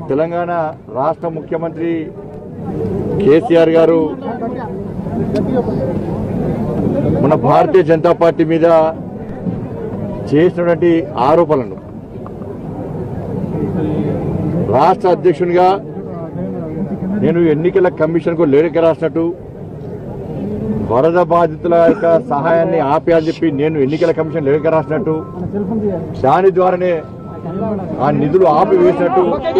తెలంగాణ రాష్ట్ర ముఖ్యమంత్రి కేసీఆర్ గారు మన భారతీయ జనతా పార్టీ మీద చేసినటువంటి ఆరోపణలను రాష్ట్ర అధ్యక్షునిగా నేను ఎన్నికల కమిషన్కు లేఖ రాసినట్టు వరద బాధితుల యొక్క సహాయాన్ని ఆపేయాలని చెప్పి నేను ఎన్నికల కమిషన్ లేఖ రాసినట్టు దాని ద్వారానే ఆ నిధులు ఆపివేసినట్టు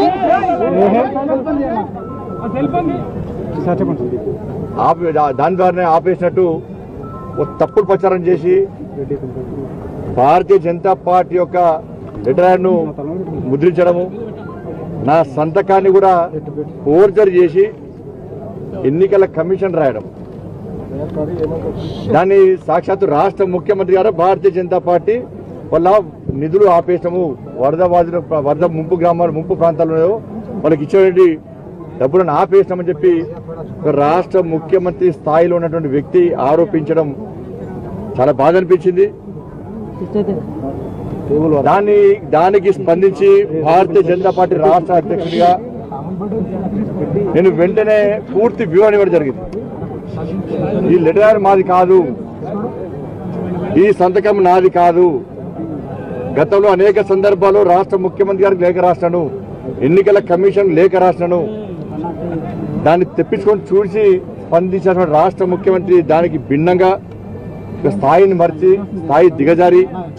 ఆపి దా- దాని ద్వారానే ఆపేసినట్టు ఒక తప్పుడు ప్రచారం చేసి భారతీయ జనతా పార్టీ యొక్క లెటర్ను ముద్రించడము నా సంతకాన్ని కూడా ఫోర్జరీ చేసి ఎన్నికల కమిషన్ రాయడం దాన్ని సాక్షాత్తు రాష్ట్ర ముఖ్యమంత్రి గారు భారతీయ జనతా పార్టీ వల్ల నిధులు ఆపేసము వరద బాధిత వరద ముంపు గ్రామాలు ముంపు ప్రాంతాల్లో వాళ్ళకి ఇచ్చేటువంటి డబ్బులను ఆపేస్తామని చెప్పి ఒక రాష్ట్ర ముఖ్యమంత్రి స్థాయిలో ఉన్నటువంటి వ్యక్తి ఆరోపించడం చాలా బాధ అనిపించింది దాన్ని దానికి స్పందించి భారతీయ జనతా పార్టీ రాష్ట్ర అధ్యక్షుడిగా నేను వెంటనే పూర్తి వివరణ ఇవ్వడం జరిగింది ఈ లెటర్ మాది కాదు ఈ సంతకం నాది కాదు గతంలో అనేక సందర్భాల్లో రాష్ట్ర ముఖ్యమంత్రి గారికి లేఖ రాసినాను ఎన్నికల కమిషన్ లేఖ రాసినాను దాన్ని తెప్పించుకొని చూసి స్పందించిన రాష్ట్ర ముఖ్యమంత్రి దానికి భిన్నంగా ఒక స్థాయిని మరిచి స్థాయి దిగజారి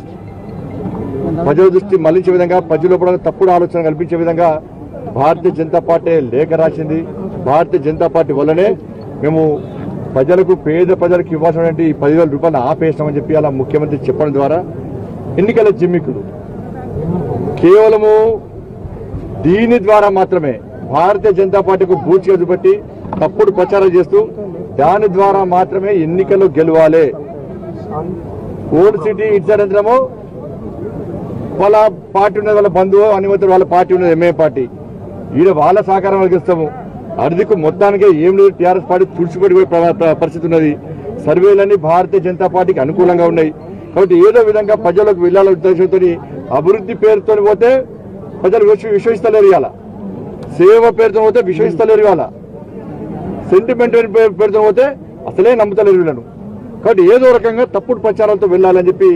ప్రజల దృష్టి మళ్లించే విధంగా ప్రజల కూడా తప్పుడు ఆలోచన కల్పించే విధంగా భారతీయ జనతా పార్టీ లేఖ రాసింది భారతీయ జనతా పార్టీ వల్లనే మేము ప్రజలకు పేద ప్రజలకు ఇవ్వాల్సినటువంటి ఈ పదివేల రూపాయలు ఆపేస్తామని చెప్పి అలా ముఖ్యమంత్రి చెప్పడం ద్వారా ఎన్నికల జిమ్మికులు కేవలము దీని ద్వారా మాత్రమే భారతీయ జనతా పార్టీకు బూచిగా చూపెట్టి తప్పుడు ప్రచారం చేస్తూ దాని ద్వారా మాత్రమే ఎన్నికలు గెలవాలి ఓల్డ్ సిటీ ఇచ్చారంతరము వాళ్ళ పార్టీ ఉన్నది వాళ్ళ బంధువు అనిమతులు వాళ్ళ పార్టీ ఉన్నది ఎంఏ పార్టీ ఈడ వాళ్ళ సహకారం వాళ్ళకి ఇస్తాము అర్థికు మొత్తానికే ఏం లేదు టీఆర్ఎస్ పార్టీ తుడిచిపడిపోయే ప్ర- ప్ర- పరిస్థితి ఉన్నది సర్వేలన్నీ భారతీయ జనతా పార్టీకి అనుకూలంగా ఉన్నాయి కాబట్టి ఏదో విధంగా ప్రజలకు వెళ్ళాల ఉద్దేశంతో అభివృద్ధి పేరుతో పోతే ప్రజలు విశ్వ- విశ్వసిస్తలేరు ఇవాళ సేవ పేరుతో పోతే విశ్వసిస్తలేరు ఇవాళ సెంటిమెంట్ పేరుతో పోతే అసలే నమ్ముతలేరు వీళ్ళను కాబట్టి ఏదో రకంగా తప్పుడు ప్రచారాలతో వెళ్ళాలని చెప్పి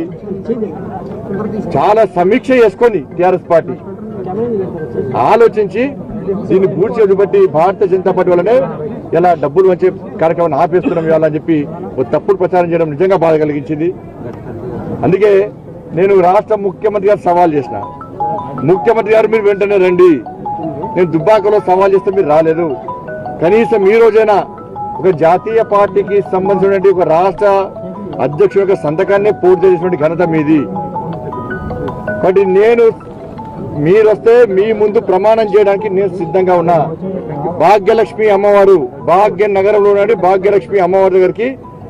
చాలా సమీక్ష చేసుకొని టిఆర్ఎస్ పార్టీ ఆలోచించి దీన్ని పూర్తి చూపెట్టి భారతీయ జనతా పార్టీ వల్లనే ఇలా డబ్బులు వచ్చే కార్యక్రమాన్ని ఆపేస్తున్నాం ఇవాళ అని చెప్పి ఒక తప్పుడు ప్రచారం చేయడం నిజంగా బాధ కలిగించింది అందుకే నేను రాష్ట్ర ముఖ్యమంత్రి గారు సవాల్ చేసిన ముఖ్యమంత్రి గారు మీరు వెంటనే రండి నేను దుబ్బాకలో సవాల్ చేస్తే మీరు రాలేదు కనీసం ఈ రోజైనా ఒక జాతీయ పార్టీకి సంబంధించినటువంటి ఒక రాష్ట్ర అధ్యక్షుడు యొక్క సంతకాన్ని పూర్తి చేసినటువంటి ఘనత మీది కాబట్టి నేను మీరు వస్తే మీ ముందు ప్రమాణం చేయడానికి నేను సిద్ధంగా ఉన్నా భాగ్యలక్ష్మి అమ్మవారు భాగ్య నగరంలో ఉన్నటువంటి భాగ్యలక్ష్మి అమ్మవారి దగ్గరికి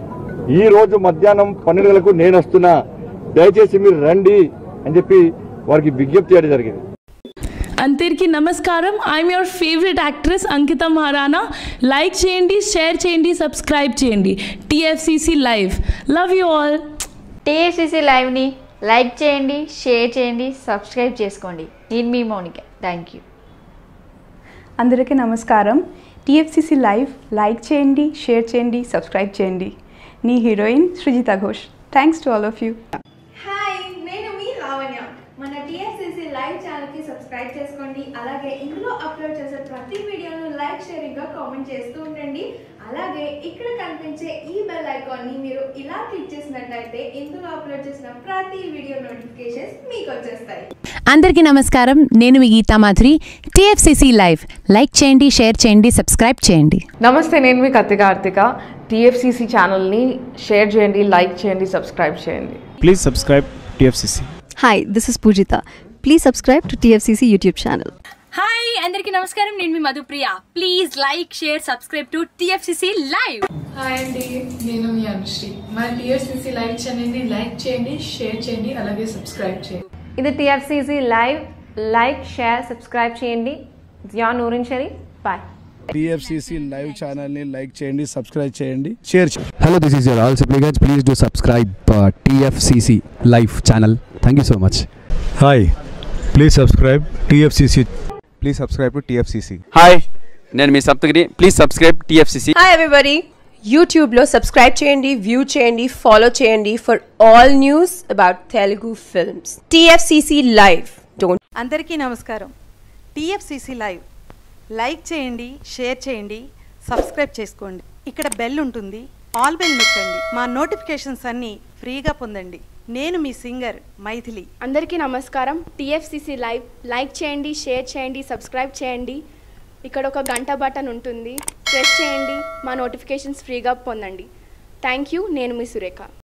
ఈ రోజు మధ్యాహ్నం పన్నెండు గంటలకు నేను వస్తున్నా దయచేసి మీరు రండి అని చెప్పి వారికి విజ్ఞప్తి చేయడం జరిగింది అందరికీ నమస్కారం I'm your favourite actress Ankita Maharana like చేయండి షేర్ చేయండి సబ్స్క్రైబ్ చేయండి TFCC live love you all TSCC లైవ్ని లైక్ చేయండి షేర్ చేయండి సబ్స్క్రైబ్ చేసుకోండి నేను మీ మౌనిక థ్యాంక్ యూ అందరికీ నమస్కారం టీఎఫ్సిసి లైవ్ లైక్ చేయండి షేర్ చేయండి సబ్స్క్రైబ్ చేయండి నీ heroine Srujitha Ghosh thanks to all of you hi నేను మీ లావణ్య మన టీఎస్సీసీ లైవ్ ఛానల్కి సబ్స్క్రైబ్ చేసుకోండి అలాగే ఇందులో అప్లోడ్ చేసే ప్రతి వీడియోను లైక్ షేరింగ్గా కామెంట్ చేస్తూ ఉండండి అలాగే ఇక్కడ కనిపించే ఈ బెల్ ఐకాన్ని మీరు ఇలా క్లిక్ చేసినట్లయితే ఇందులో అప్లోడ్ చేసిన ప్రతి వీడియో నోటిఫికేషన్స్ మీకు వచ్చేస్తాయి అందరికీ నమస్కారం నేను మీ Geetha Madhuri TFCC live like చేయండి షేర్ చేయండి సబ్స్క్రైబ్ చేయండి నమస్తే నేను మీ కత్తి కార్తిక టీఎఫ్సిసి ఛానల్ని షేర్ చేయండి లైక్ చేయండి సబ్స్క్రైబ్ చేయండి Please subscribe TFCC. Hi, this is Pujita. Please subscribe to TFCC YouTube channel. Hi అందరికీ నమస్కారం నేను మీ Madhupriya please like share subscribe to TFCC live hi అండి నేను మీ అనుశ్రీ మా టీఎస్సీసీ లైవ్ ఛానల్ని లైక్ చేయండి షేర్ చేయండి అలాగే సబ్స్క్రైబ్ చేయండి ఇది TFCC live like share subscribe చేయండి Zia Noorin Sharif bye TFCC live ఛానల్ని లైక్ చేయండి సబ్స్క్రైబ్ చేయండి షేర్ చేయండి Hello, this is your all supplicants. Please do subscribe uh, TFCC live channel. Thank you so much. Hi, please subscribe TFCC please subscribe to TFCC hi నేను మీ Saptagiri please subscribe TFCC hi everybody యూట్యూబ్లో subscribe చేయండి view చేయండి follow చేయండి for all news about Telugu films TFCC live don't అందరికీ నమస్కారం TFCC live like చేయండి share చేయండి సబ్స్క్రైబ్ చేసుకోండి ఇక్కడ బెల్ ఉంటుంది ఆల్ బెల్ నొక్కండి మా నోటిఫికేషన్స్ అన్నీ ఫ్రీగా పొందండి నేను మీ సింగర్ మైథిలి అందరికీ నమస్కారం టీఎఫ్సిసి లైవ్ లైక్ చేయండి షేర్ చేయండి సబ్స్క్రైబ్ చేయండి ఇక్కడ ఒక గంట బటన్ ఉంటుంది ప్రెస్ చేయండి మా నోటిఫికేషన్స్ ఫ్రీగా పొందండి థ్యాంక్ యూ నేను మీ సురేఖ